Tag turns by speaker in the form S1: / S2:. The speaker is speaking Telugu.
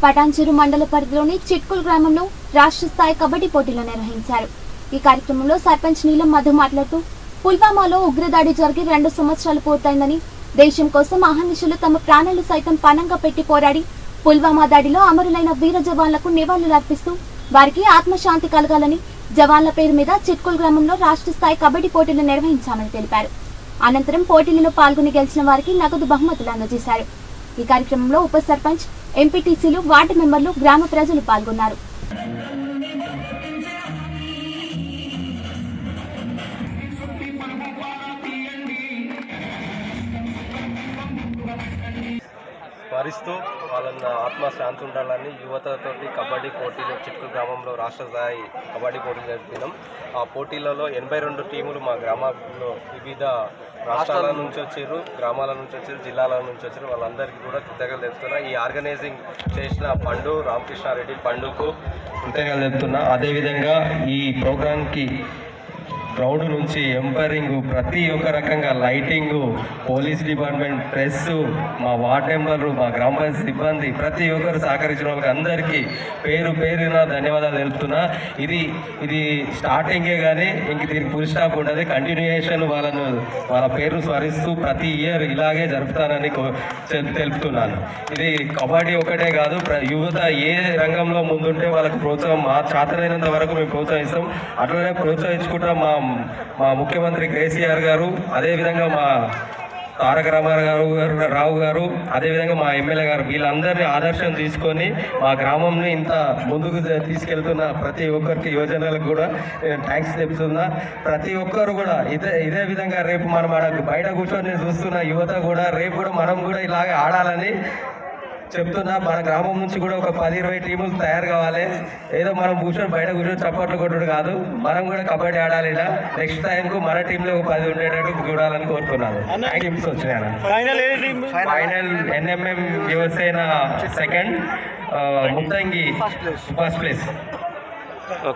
S1: పటాన్చెరు మండల పరిధిలోని చిట్కుల్ గ్రామంలో రాష్ట్ర స్థాయి కబడ్డీ పోటీలు నిర్వహించారు ఈ కార్యక్రమంలో సర్పంచ్ నీలం మధు మాట్లాడుతూ పుల్వామాలో ఉగ్రదాడి జరిగి రెండు సంవత్సరాలు పూర్తయిందని దేశం కోసం అహర్నిశలు తమ ప్రాణాలు సైతం పణంగా పెట్టి పోరాడి పుల్వామా దాడిలో అమరులైన వీర జవాన్లకు నివాళులర్పిస్తూ వారికి ఆత్మశాంతి కలగాలని జవాన్ల పేరు మీద చిట్కుల్ గ్రామంలో రాష్ట్ర స్థాయి కబడ్డీ పోటీలు నిర్వహించామని తెలిపారు అనంతరం పోటీలలో పాల్గొని గెలిచిన వారికి నగదు బహుమతులు అందజేశారు ఈ కార్యక్రమంలో ఉప సర్పంచ్ ఎంపీటీసీలు వార్డు మెంబర్లు గ్రామ ప్రజలు పాల్గొన్నారు
S2: స్మరిస్తూ వాళ్ళ ఆత్మ శాంతి ఉండాలని యువతతోటి కబడ్డీ పోటీలు చిట్కు గ్రామంలో రాష్ట్ర స్థాయి కబడ్డీ పోటీలు జరిపినాం ఆ పోటీలలో ఎనభై రెండు టీములు మా గ్రామంలో వివిధ రాష్ట్రాల నుంచి వచ్చారు గ్రామాల నుంచి వచ్చారు జిల్లాల నుంచి వచ్చారు వాళ్ళందరికీ కూడా కృతజ్ఞతలు చెప్తున్నా ఈ ఆర్గనైజింగ్ చేసిన పండు రామకృష్ణారెడ్డి పండుకు కృతజ్ఞతలు చెప్తున్నా అదేవిధంగా ఈ ప్రోగ్రాంకి గ్రౌండ్ నుంచి ఎంపైరింగ్ ప్రతి ఒక్క రకంగా లైటింగ్ పోలీస్ డిపార్ట్మెంట్ ప్రెస్ మా వార్డ్ మెంబర్లు మా గ్రామ పంచాయతీ సిబ్బంది ప్రతి ఒక్కరు సహకరించిన వాళ్ళకి అందరికీ పేరు పేరున ధన్యవాదాలు తెలుపుతున్నా ఇది ఇది స్టార్టింగే కానీ ఇంక దీనికి ఫుల్ స్టాప్ ఉండదు కంటిన్యూయేషన్ వాళ్ళను వాళ్ళ పేరు స్మరిస్తూ ప్రతి ఇయర్ ఇలాగే జరుపుతానని కో- తెల్- తెలుపుతున్నాను ఇది కబడ్డీ ఒకటే కాదు ప్ర- యువత ఏ రంగంలో ముందుంటే వాళ్ళకి ప్రోత్సాహం మా చేతనైనంత వరకు మేము ప్రోత్సహిస్తాం అట్లనే ప్రోత్సహించుకుంటా మా మా ముఖ్యమంత్రి కేసీఆర్ గారు అదేవిధంగా మా తారక రామారావు గారు రావు గారు అదేవిధంగా మా ఎమ్మెల్యే గారు వీళ్ళందరినీ ఆదర్శం తీసుకొని మా గ్రామంని ఇంత ముందుకు తీసుకెళ్తున్న ప్రతి ఒక్కరికి యువజనులకు కూడా నేను థ్యాంక్స్ చెప్తున్నా ప్రతి ఒక్కరు కూడా ఇదే ఇదే విధంగా రేపు మనం ఆడ బయట కూర్చొని చూస్తున్న యువత కూడా రేపు కూడా మనం కూడా ఇలాగే ఆడాలని చెప్తున్నా మన గ్రామం నుంచి కూడా ఒక పది ఇరవై టీములు తయారు కావాలి ఏదో మనం కూర్చొని బయట కూర్చొని చప్పట్లు కొట్టుడు కాదు మనం కూడా కబడ్డీ ఆడాలి ఇలా నెక్స్ట్ టైంకు మన టీంలో ఒక పది ఉండేటట్టు చూడాలని కోరుతున్నాను టీమ్స్ వచ్చినాయి
S3: final A team
S2: final NMM Yuvasena second Muthangi first place